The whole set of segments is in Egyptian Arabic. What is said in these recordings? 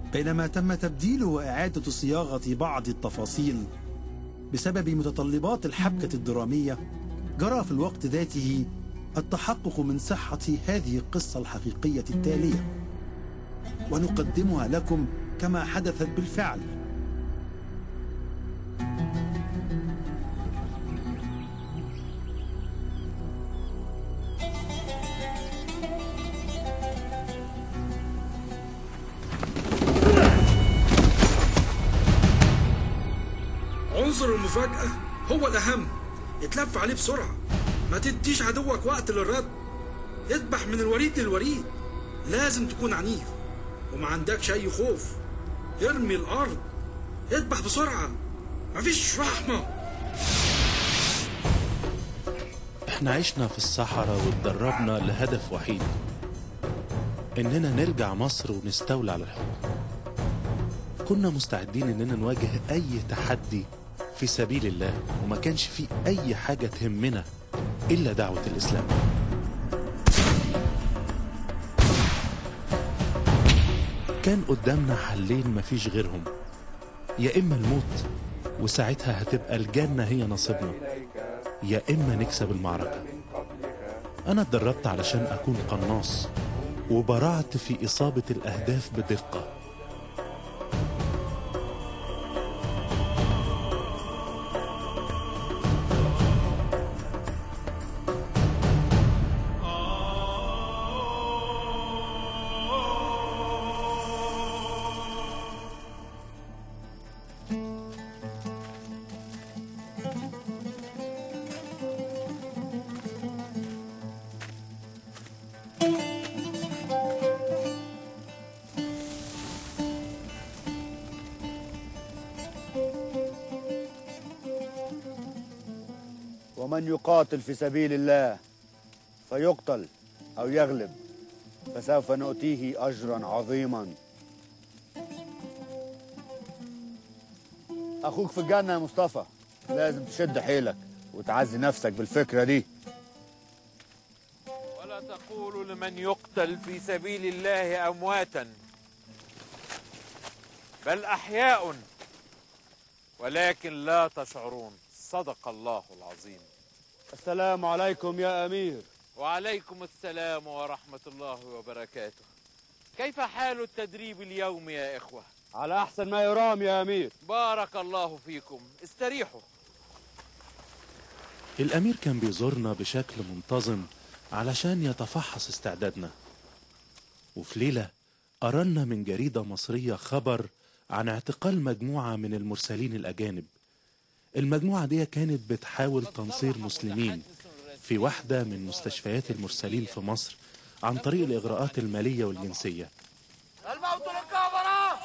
بينما تم تبديل وإعادة صياغة بعض التفاصيل بسبب متطلبات الحبكة الدرامية جرى في الوقت ذاته التحقق من صحة هذه القصة الحقيقية التالية ونقدمها لكم كما حدثت بالفعل عنصر المفاجأة هو الأهم اتلف عليه بسرعة ما تديش عدوك وقت للرد اذبح من الوريد للوريد لازم تكون عنيف وما عندكش أي خوف ارمي الأرض اذبح بسرعة مفيش رحمة احنا عشنا في الصحراء واتدربنا لهدف وحيد اننا نرجع مصر ونستولى على الحكم كنا مستعدين اننا نواجه اي تحدي في سبيل الله وما كانش في اي حاجة تهمنا الا دعوة الاسلام كان قدامنا حلين مفيش غيرهم يا اما الموت وساعتها هتبقى الجنة هي نصيبنا يا اما نكسب المعركة انا اتدربت علشان اكون قناص وبرعت في اصابة الاهداف بدقة ومن يقاتل في سبيل الله فيقتل أو يغلب فسوف نؤتيه أجرا عظيما أخوك في الجنة يا مصطفى لازم تشد حيلك وتعزي نفسك بالفكرة دي ولا تقولوا لمن يقتل في سبيل الله امواتا بل احياء ولكن لا تشعرون صدق الله العظيم السلام عليكم يا أمير وعليكم السلام ورحمه الله وبركاته كيف حال التدريب اليوم يا اخوه على أحسن ما يرام يا أمير بارك الله فيكم استريحوا الامير كان بيزورنا بشكل منتظم علشان يتفحص استعدادنا وفي ليلة قرنا من جريدة مصرية خبر عن اعتقال مجموعة من المرسلين الأجانب المجموعة دي كانت بتحاول تنصير مسلمين في واحدة من مستشفيات المرسلين في مصر عن طريق الإغراءات المالية والجنسية الموت للكفرة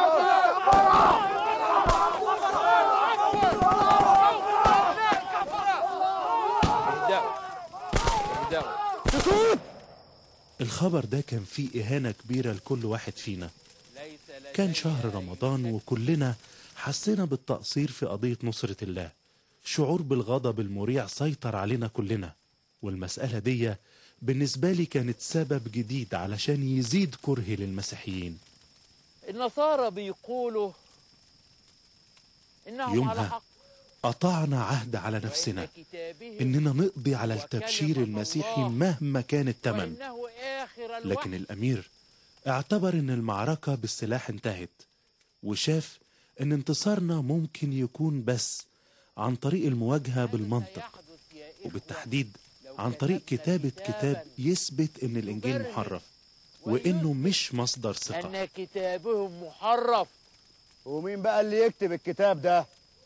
اهدأوا اهدأوا الخبر ده كان فيه إهانة كبيرة لكل واحد فينا ليس لدي كان شهر رمضان وكلنا حسينا بالتقصير في قضية نصرة الله شعور بالغضب المريع سيطر علينا كلنا والمسألة دي بالنسبة لي كانت سبب جديد علشان يزيد كرهي للمسيحيين النصارى بيقولوا انهم على يومها حق قطعنا عهد على نفسنا وإن كتابهم إننا نقضي على التبشير وكلمة المسيحي الله مهما كان الثمن وإنه آخر الوحي لكن الأمير اعتبر إن المعركة بالسلاح انتهت وشاف إن انتصارنا ممكن يكون بس عن طريق المواجهة بالمنطق وبالتحديد عن طريق كتابة كتاب يثبت إن الإنجيل محرف وإنه مش مصدر ثقة أن كتابهم محرف ومين بقى اللي يكتب الكتاب ده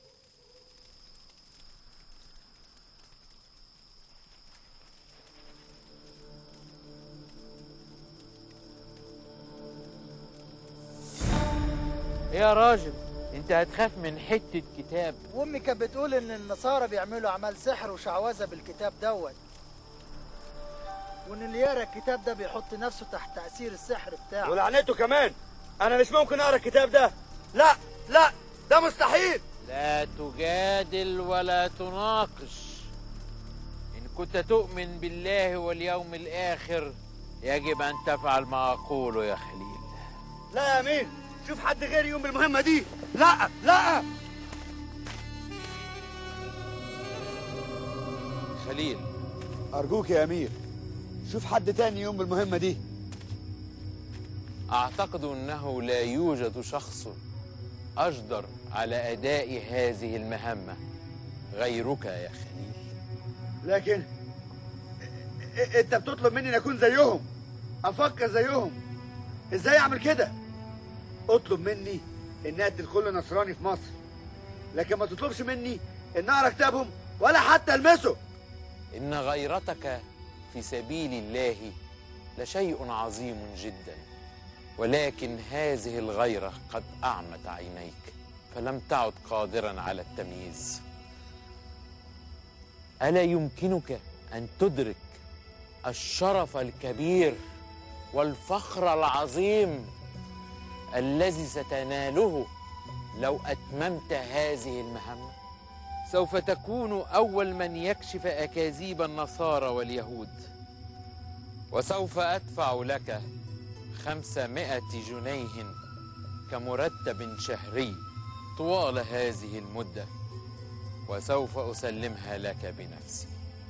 يا راجل انت هتخاف من حتة كتاب وامي كانت بتقول ان النصارى بيعملوا اعمال سحر وشعوذه بالكتاب دوت وان اللي يقرا الكتاب ده بيحط نفسه تحت تاثير السحر بتاعه ولعنته كمان أنا مش ممكن أقرأ الكتاب ده لا لا ده مستحيل لا تجادل ولا تناقش إن كنت تؤمن بالله واليوم الآخر يجب أن تفعل ما أقوله يا خليل لا يا أمين شوف حد غيري يقوم بالمهمة دي لا لا خليل أرجوك يا أمير شوف حد تاني يقوم بالمهمة دي أعتقد أنه لا يوجد شخص أجدر على أداء هذه المهمة غيرك يا خليل لكن إ- إ- انت بتطلب مني ان اكون زيهم افكر زيهم ازاي اعمل كده اطلب مني ان اقتل كل نصراني في مصر لكن ما تطلبش مني ان اقرا كتابهم ولا حتى المسه إن غيرتك في سبيل الله لشيء عظيم جدا ولكن هذه الغيرة قد أعمت عينيك فلم تعد قادرا على التمييز ألا يمكنك أن تدرك الشرف الكبير والفخر العظيم الذي ستناله لو أتممت هذه المهمة سوف تكون أول من يكشف أكاذيب النصارى واليهود وسوف أدفع لك خمسمائة جنيه كمرتب شهري طوال هذه المدة وسوف أسلمها لك بنفسي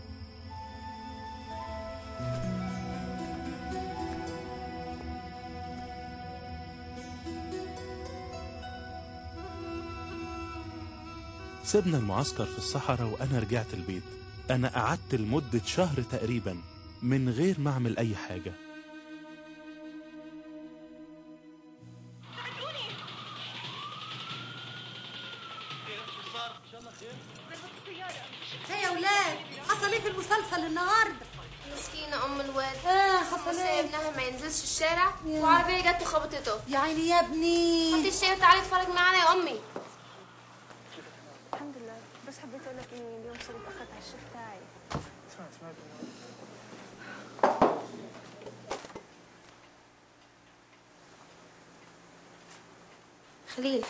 سيبنا المعسكر في الصحراء وأنا رجعت البيت أنا قعدت لمدة شهر تقريبا من غير ما أعمل أي حاجة ايه يا ولاد حصل ايه في المسلسل النهارده مسكينة أم الواد اه حصل حسن ايه ابنها ما ينزلش الشارع يا. وعربية جت وخبطته يا عيني يا ابني حطي الشاي وتعالي اتفرج معانا يا أمي الحمد لله بس حبيت اقول لك اني اليوم صرت اخذت على الشيف تاعي خليل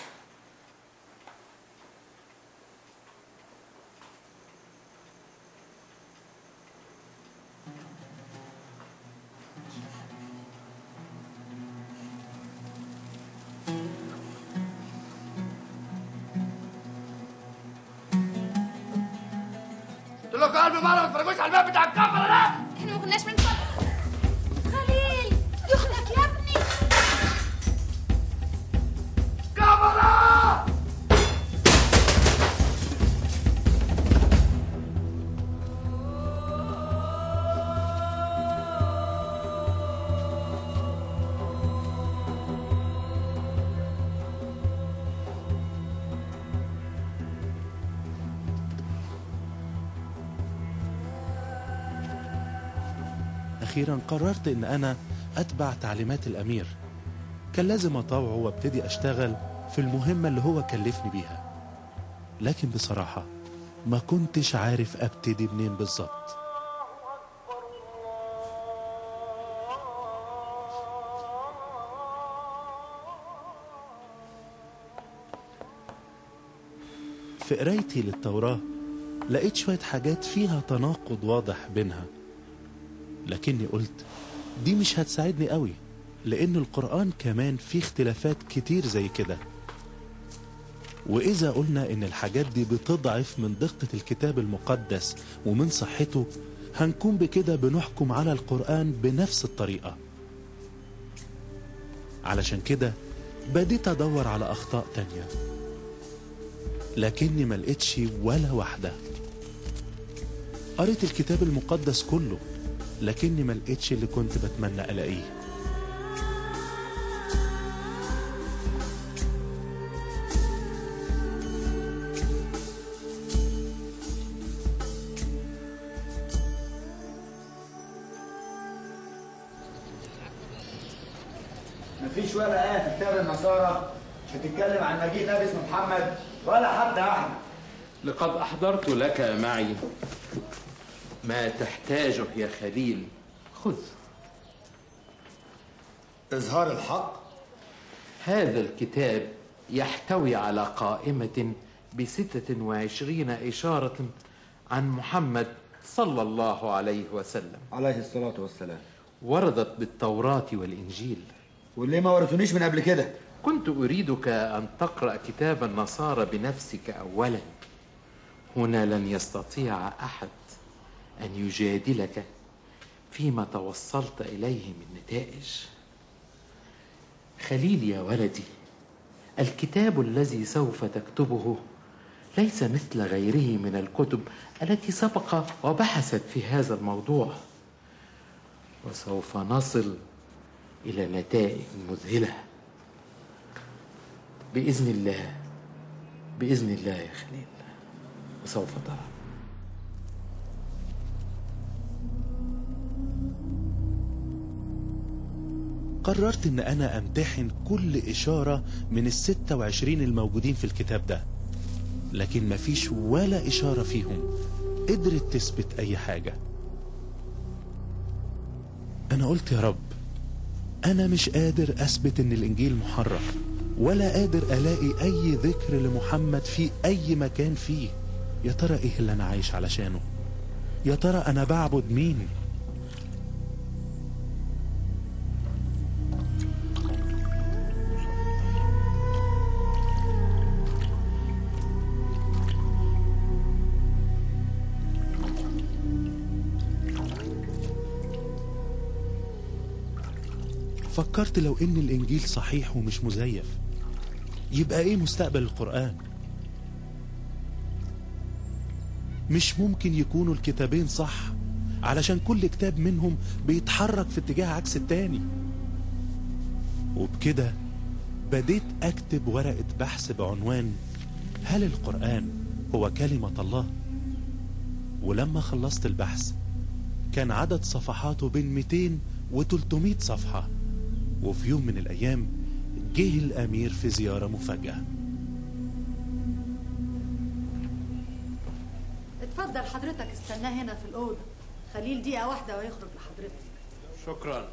قلت لكم قلبي مره ما تتفرجوش على الباب بتاع الكاميرا ده احنا ما كناش بنتفرج خليل يخلق يا ابني كاميرا أخيرا قررت إن أنا أتبع تعليمات الأمير كان لازم أطاوعه وابتدي أشتغل في المهمة اللي هو كلفني بيها لكن بصراحة ما كنتش عارف أبتدي منين بالظبط في قرايتي للتوراة لقيت شوية حاجات فيها تناقض واضح بينها لكني قلت دي مش هتساعدني قوي لأن القرآن كمان فيه اختلافات كتير زي كده وإذا قلنا إن الحاجات دي بتضعف من دقة الكتاب المقدس ومن صحته هنكون بكده بنحكم على القرآن بنفس الطريقة علشان كده بديت أدور على أخطاء تانية لكني ما لقيتش ولا واحدة قريت الكتاب المقدس كله لكني ما لقيتش اللي كنت بتمنى الاقيه مفيش ولا آية في كتاب النصارى بتتكلم عن مجيء نبي اسمه محمد ولا حتى أحمد لقد أحضرت لك معي ما تحتاجه يا خليل خذ إظهار الحق هذا الكتاب يحتوي على قائمة بستة وعشرين إشارة عن محمد صلى الله عليه وسلم عليه الصلاة والسلام وردت بالتوراة والإنجيل واللي ما ورثونيش من قبل كده كنت أريدك أن تقرأ كتاب النصارى بنفسك أولا هنا لن يستطيع أحد أن يجادلك فيما توصلت إليه من نتائج خليل يا ولدي الكتاب الذي سوف تكتبه ليس مثل غيره من الكتب التي سبق وبحثت في هذا الموضوع وسوف نصل الى نتائج مذهله باذن الله باذن الله يا خليل وسوف ترى قررت ان انا امتحن كل اشارة من الستة وعشرين الموجودين في الكتاب ده لكن مفيش ولا اشارة فيهم قدرت تثبت اي حاجة انا قلت يا رب انا مش قادر اثبت ان الانجيل محرف ولا قادر الاقي اي ذكر لمحمد في اي مكان فيه يا ترى ايه اللي انا عايش علشانه يا ترى انا بعبد مين فكرت لو ان الانجيل صحيح ومش مزيف يبقى ايه مستقبل القرآن مش ممكن يكونوا الكتابين صح علشان كل كتاب منهم بيتحرك في اتجاه عكس التاني وبكده بديت اكتب ورقة بحث بعنوان هل القرآن هو كلمة الله ولما خلصت البحث كان عدد صفحاته بين 200 و 300 صفحة وفي يوم من الأيام جه الأمير في زيارة مفاجأة اتفضل حضرتك استناه هنا في الأوضة خليل دقيقة واحدة ويخرج لحضرتك شكرا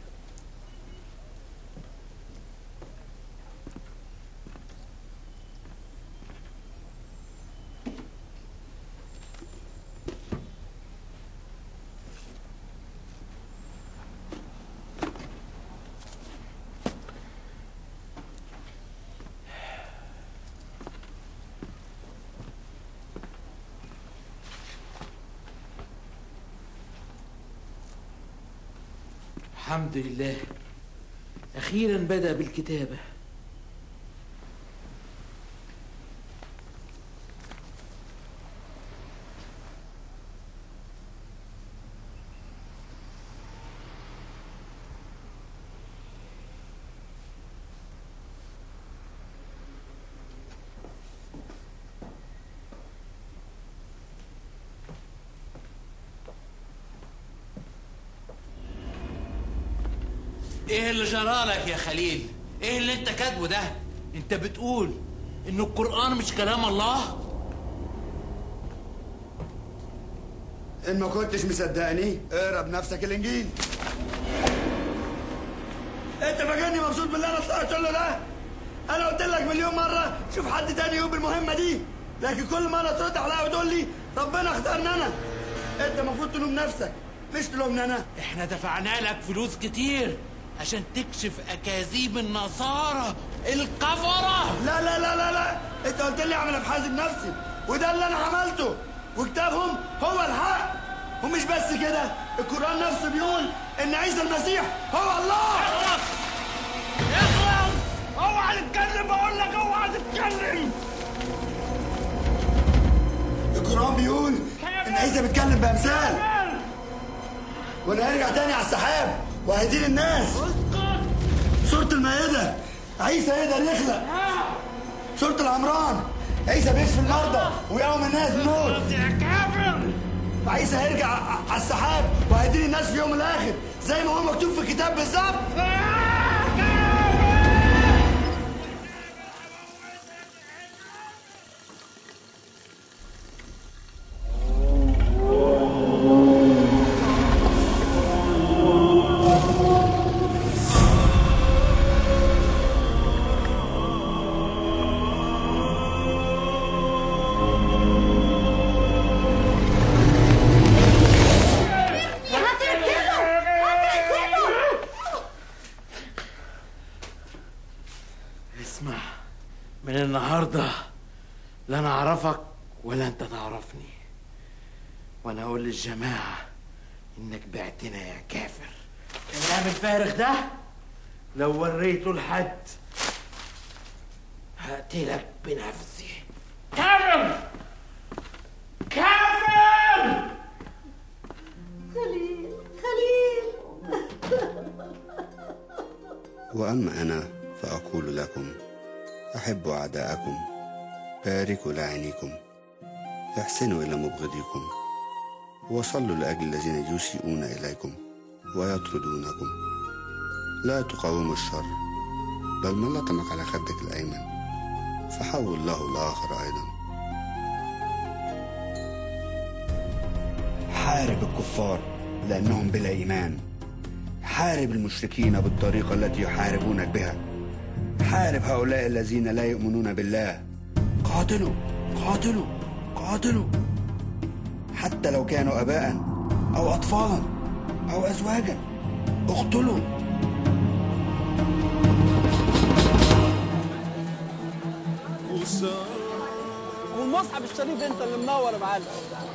الحمد لله أخيرا بدأ بالكتابة ايه اللي جرالك يا خليل ايه اللي انت كاتبه ده انت بتقول ان القرآن مش كلام الله ان ما كنتش مصدقني اقرا بنفسك الانجيل انت فاكرني مبسوط باللي انا طلعت له ده انا قلت لك مليون مره شوف حد تاني يقوم بالمهمه دي لكن كل مره ترد عليا وتقول لي ربنا اختارني انا انت المفروض تلوم نفسك مش تلومني انا احنا دفعنا لك فلوس كتير عشان تكشف اكاذيب النصارى الكفرة لا لا لا لا لا انت قلت لي اعمل ابحاث بنفسي وده اللي انا عملته وكتابهم هو الحق ومش بس كده القران نفسه بيقول ان عيسى المسيح هو الله اخلص اخلص اوعى تتكلم بقول لك اوعى تتكلم القران بيقول ان عيسى بيتكلم بامثال وانا هيرجع تاني على السحاب وهيدين الناس سورة المائدة عيسى يقدر يخلق سورة العمران عيسى بيشفي المرضى ويقوم الناس من الموت يا كافر عيسى هيرجع ع- على السحاب وهيدين الناس في يوم الاخر زي ما هو مكتوب في الكتاب بالظبط هتقتله هتقتله اسمع من النهارده لا انا اعرفك ولا انت تعرفني وانا اقول للجماعه انك بعتنا يا كافر الكلام الفارغ ده لو وريته لحد هقتلك بنفسي كافر كافر خليل خليل وأما أنا فأقول لكم أحبوا أعداءكم باركوا لعينيكم احسنوا إلى مبغضيكم وصلوا لأجل الذين يسيئون إليكم ويطردونكم لا تقاوموا الشر بل من لطمك على خدك الأيمن فحول له الآخر أيضا حارب الكفار لأنهم بلا إيمان حارب المشركين بالطريقة التي يحاربونك بها حارب هؤلاء الذين لا يؤمنون بالله قاتلوا قاتلوا قاتلوا حتى لو كانوا أباء أو أطفالا أو أزواجا اقتلوا والمصحف الشريف انت اللي منور يا معلم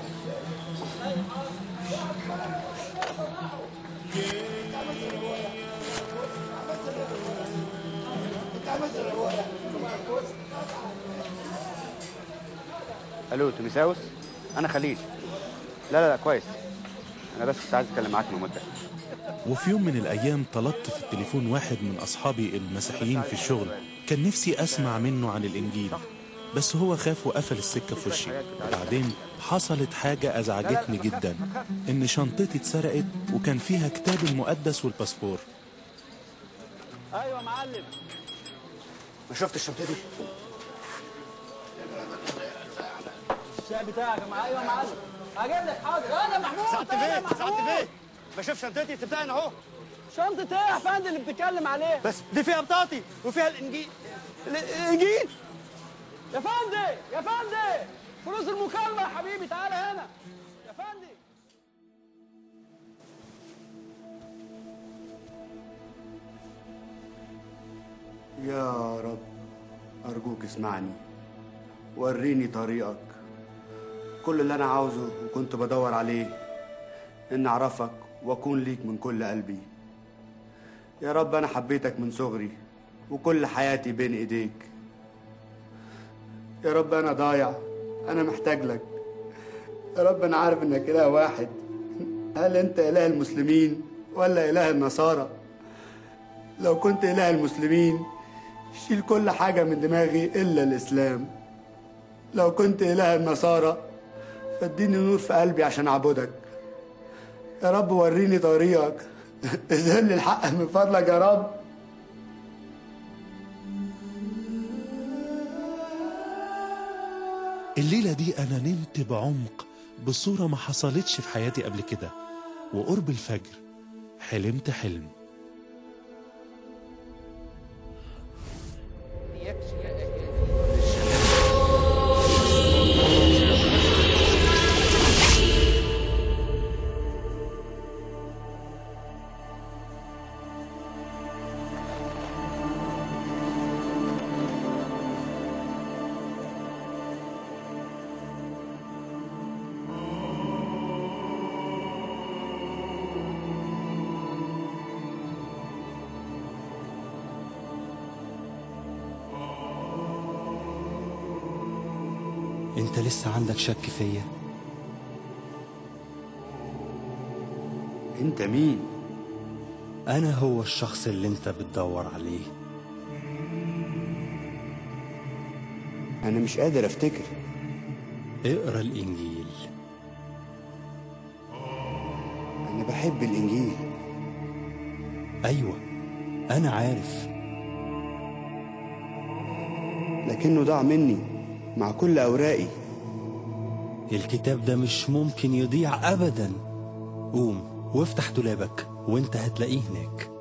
الو تيمساوس انا خليل لا لا لا كويس انا بس كنت عايز اتكلم معاك من مده وفي يوم من الأيام طلبت في التليفون واحد من أصحابي المسيحيين في الشغل كان نفسي أسمع منه عن الإنجيل بس هو خاف وقفل السكة في وشي بعدين حصلت حاجة أزعجتني جدا إن شنطتي اتسرقت وكان فيها كتاب المقدس والباسبور ايوه يا معلم ما شفتش شنطتي الشاي بتاعك يا معلم ايوه يا معلم هجيب لك حاضر انا محمود سعادة أنا بيه محمود. سعادة بيه بشوف شنطتي سبتها هنا اهو شنطة ايه يا فندم اللي بتتكلم عليه بس دي فيها بطاقتي وفيها الانجيل الانجيل يا فندم يا فندم فلوس المكالمة يا حبيبي تعالى هنا يا فندم يا رب أرجوك اسمعني وريني طريقك كل اللي أنا عاوزه وكنت بدور عليه إن أعرفك وأكون ليك من كل قلبي يا رب أنا حبيتك من صغري وكل حياتي بين إيديك يا رب أنا ضايع أنا محتاج لك يا رب أنا عارف إنك إله واحد هل أنت إله المسلمين ولا إله النصارى لو كنت إله المسلمين شيل كل حاجة من دماغي إلا الإسلام لو كنت إله النصارى فاديني نور في قلبي عشان أعبدك يا رب وريني طريقك اظهر لي الحق من فضلك يا رب الليلة دي أنا نمت بعمق بصورة ما حصلتش في حياتي قبل كده وقرب الفجر حلمت حلم انت لسه عندك شك فيا انت مين انا هو الشخص اللي انت بتدور عليه أنا مش قادر أفتكر اقرا الانجيل أنا بحب الإنجيل ايوه انا عارف لكنه ضاع مني مع كل أوراقي الكتاب ده مش ممكن يضيع ابدا قوم وافتح دولابك وانت هتلاقيه هناك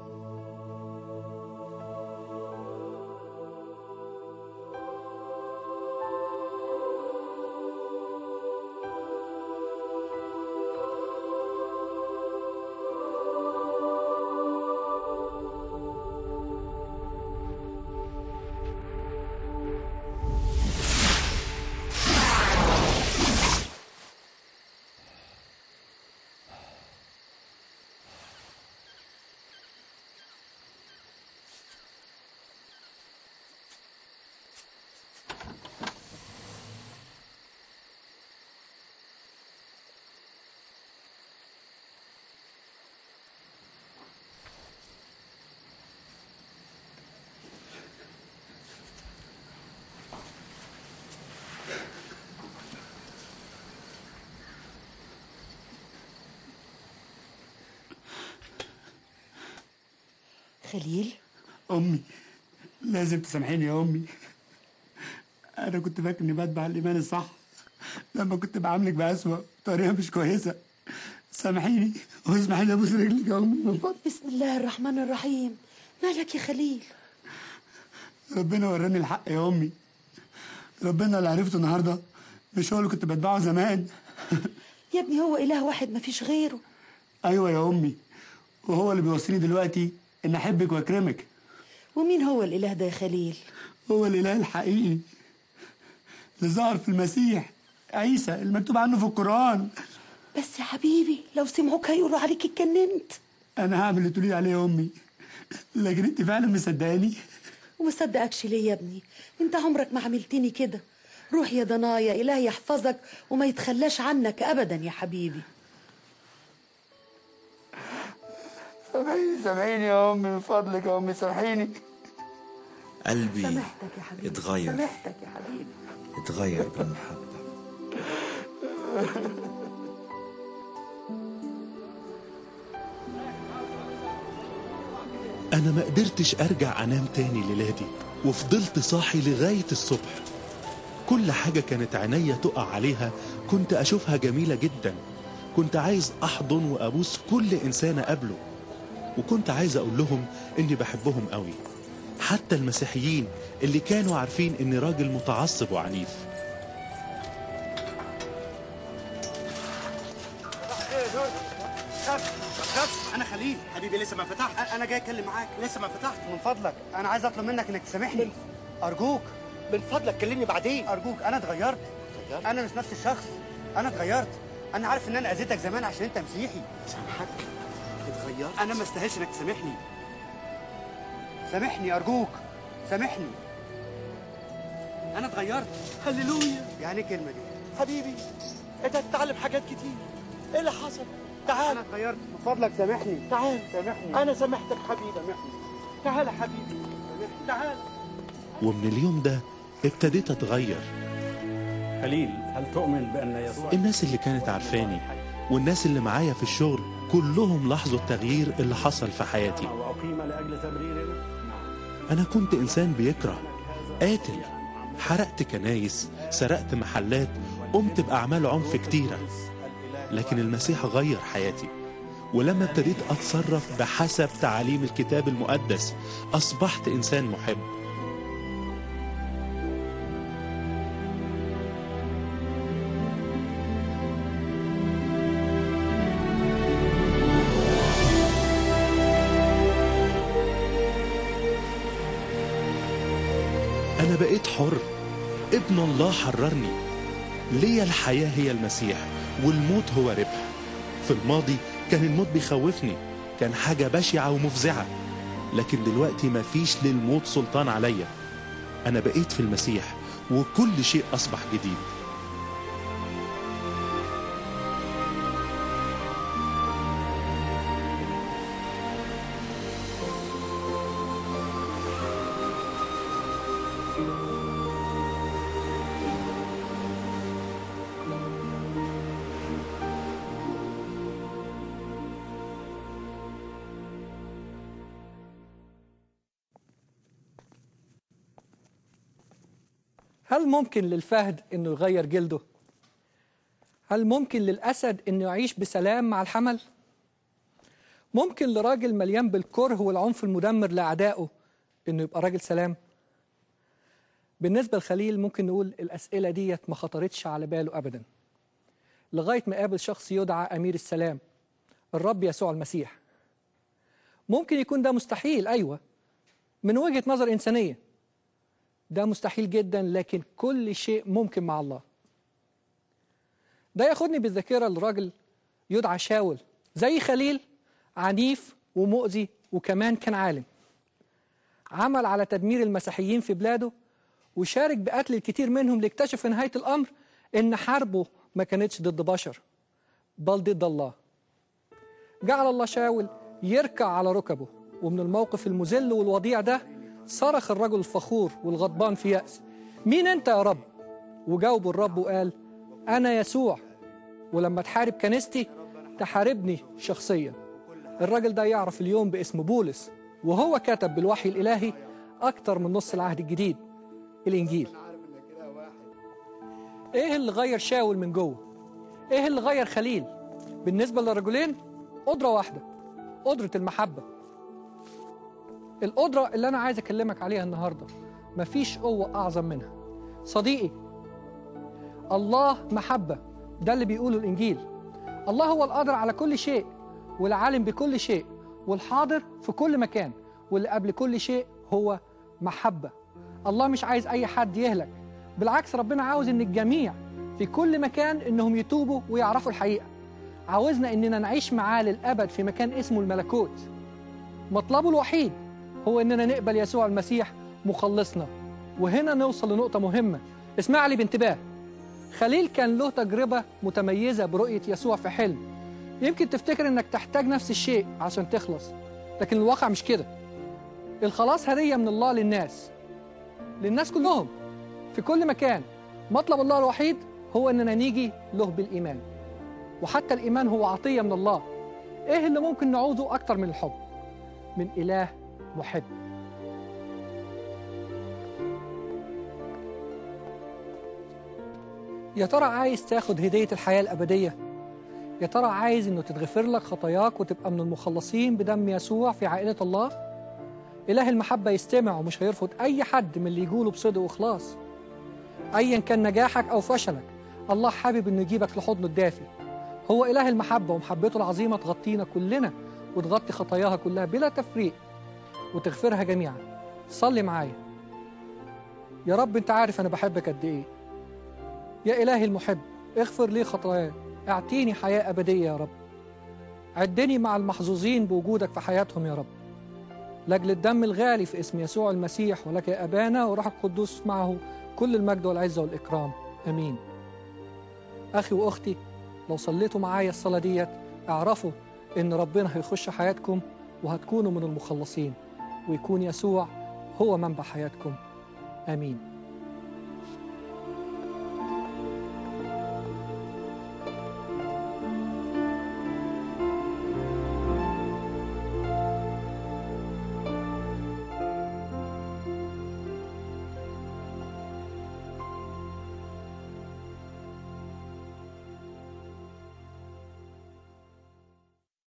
خليل امي لازم تسامحيني يا امي انا كنت فاكر اني بتبع الايمان الصح لما كنت بعاملك بأسوأ طريقه مش كويسه سامحيني واسمحي لي ابوس رجلك يا امي من فضلك بسم الله الرحمن الرحيم مالك يا خليل ربنا وراني الحق يا امي ربنا اللي عرفته النهارده مش هو اللي كنت بتبعه زمان يا ابني هو إله واحد ما فيش غيره ايوه يا امي وهو اللي بيوصيني دلوقتي ان احبك واكرمك ومين هو الإله ده يا خليل هو الاله الحقيقي اللي ظهر في المسيح عيسى المكتوب عنه في القران بس يا حبيبي لو سمعوك هيقولوا عليك اتجننت انا هعمل اللي تقولي عليه يا امي لكن انت فعلا مصدقاني ومصدقكش ليه يا ابني انت عمرك ما عملتني كده روح يا ضنايا إله يحفظك وما يتخلاش عنك أبدا يا حبيبي سامحيني سامحيني يا امي من فضلك يا امي سامحيني قلبي سامحتك يا حبيبي اتغير سامحتك يا حبيبي اتغير بالمحبة أنا ما قدرتش أرجع أنام تاني ليلادي وفضلت صاحي لغاية الصبح كل حاجة كانت عينيا تقع عليها كنت أشوفها جميلة جدا كنت عايز أحضن وأبوس كل إنسان أقابله وكنت عايز أقول لهم إني بحبهم قوي حتى المسيحيين اللي كانوا عارفين إني راجل متعصب وعنيف خف انا خليل حبيبي لسه ما فتحت انا جاي اتكلم معاك لسه ما فتحت من فضلك انا عايز اطلب منك انك تسامحني ارجوك من فضلك كلمني بعدين ارجوك انا اتغيرت انا مش نفس الشخص انا اتغيرت انا عارف ان انا اذيتك زمان عشان انت مسيحي سامحك اتغيرت انا ما استاهلش انك تسامحني سامحني ارجوك سامحني انا اتغيرت هللويا يعني ايه الكلمه دي حبيبي انت هتتعلم حاجات كتير ايه اللي حصل تعال انا اتغيرت من فضلك سامحني تعال سامحني انا سامحتك حبيبي سامحني تعال يا حبيبي تعال ومن اليوم ده ابتديت أتغير خليل هل تؤمن بأن يسوع الناس اللي كانت عارفاني والناس اللي معايا في الشغل كلهم لاحظوا التغيير اللي حصل في حياتي وأقيم لأجل تبريرنا أنا كنت إنسان بيكره قاتل حرقت كنايس سرقت محلات قمت بأعمال عنف كتيرة لكن المسيح غير حياتي ولما ابتديت أتصرف بحسب تعاليم الكتاب المقدس أصبحت إنسان محب أنا بقيت حر ابن الله حررني ليا الحياة هي المسيح والموت هو ربح في الماضي كان الموت بيخوفني كان حاجة بشعة ومفزعة لكن دلوقتي مفيش للموت سلطان عليا أنا بقيت في المسيح وكل شيء أصبح جديد هل ممكن للفهد انه يغير جلده؟ هل ممكن للاسد انه يعيش بسلام مع الحمل؟ ممكن لراجل مليان بالكره والعنف المدمر لاعدائه انه يبقى راجل سلام؟ بالنسبه لخليل ممكن نقول الاسئله ديت ما خطرتش على باله ابدا. لغايه ما قابل شخص يدعى امير السلام الرب يسوع المسيح. ممكن يكون ده مستحيل ايوه من وجهه نظر انسانيه. ده مستحيل جدا لكن كل شيء ممكن مع الله ده ياخدني بالذاكرة لراجل يدعى شاول زي خليل عنيف ومؤذي وكمان كان عالم عمل على تدمير المسيحيين في بلاده وشارك بقتل الكثير منهم ليكتشف في نهاية الأمر إن حربه ما كانتش ضد بشر بل ضد الله جعل الله شاول يركع على ركبه ومن الموقف المذل والوضيع ده صرخ الرجل الفخور والغضبان في يأس مين أنت يا رب؟ وجاوب الرب وقال أنا يسوع ولما تحارب كنيستي تحاربني شخصيا الراجل ده يعرف اليوم باسم بولس وهو كتب بالوحي الإلهي أكتر من نص العهد الجديد الإنجيل إيه اللي غير شاول من جوه؟ إيه اللي غير خليل؟ بالنسبة للرجلين قدرة واحدة قدرة المحبة القدرة اللي أنا عايز أكلمك عليها النهاردة مفيش قوة أعظم منها صديقي الله محبة ده اللي بيقوله الإنجيل الله هو القادر على كل شيء والعالم بكل شيء والحاضر في كل مكان واللي قبل كل شيء هو محبة الله مش عايز أي حد يهلك بالعكس ربنا عاوز إن الجميع في كل مكان إنهم يتوبوا ويعرفوا الحقيقة عاوزنا إننا نعيش معاه للأبد في مكان اسمه الملكوت مطلبه الوحيد هو إننا نقبل يسوع المسيح مخلصنا وهنا نوصل لنقطة مهمة اسمع لي بانتباه خليل كان له تجربة متميزة برؤية يسوع في حلم يمكن تفتكر انك تحتاج نفس الشيء عشان تخلص لكن الواقع مش كده الخلاص هدية من الله للناس للناس كلهم في كل مكان مطلب الله الوحيد هو اننا نيجي له بالايمان وحتى الايمان هو عطية من الله ايه اللي ممكن نعوزه اكتر من الحب من اله محب يا ترى عايز تاخد هدية الحياة الأبدية؟ يا ترى عايز إنه تتغفر لك خطاياك وتبقى من المخلصين بدم يسوع في عائلة الله؟ إله المحبة يستمع ومش هيرفض أي حد من اللي يقوله بصدق وإخلاص. أيا كان نجاحك أو فشلك، الله حابب إنه يجيبك لحضنه الدافي. هو إله المحبة ومحبته العظيمة تغطينا كلنا وتغطي خطاياها كلها بلا تفريق وتغفرها جميعا. صلي معايا. يا رب أنت عارف أنا بحبك قد إيه. يا إلهي المحب اغفر لي خطاياي اعطيني حياة أبدية يا رب عدني مع المحظوظين بوجودك في حياتهم يا رب لأجل الدم الغالي في اسم يسوع المسيح ولك يا أبانا وروح القدوس معه كل المجد والعزة والإكرام أمين أخي وأختي لو صليتوا معايا الصلاة ديت اعرفوا إن ربنا هيخش حياتكم وهتكونوا من المخلصين ويكون يسوع هو منبع حياتكم آمين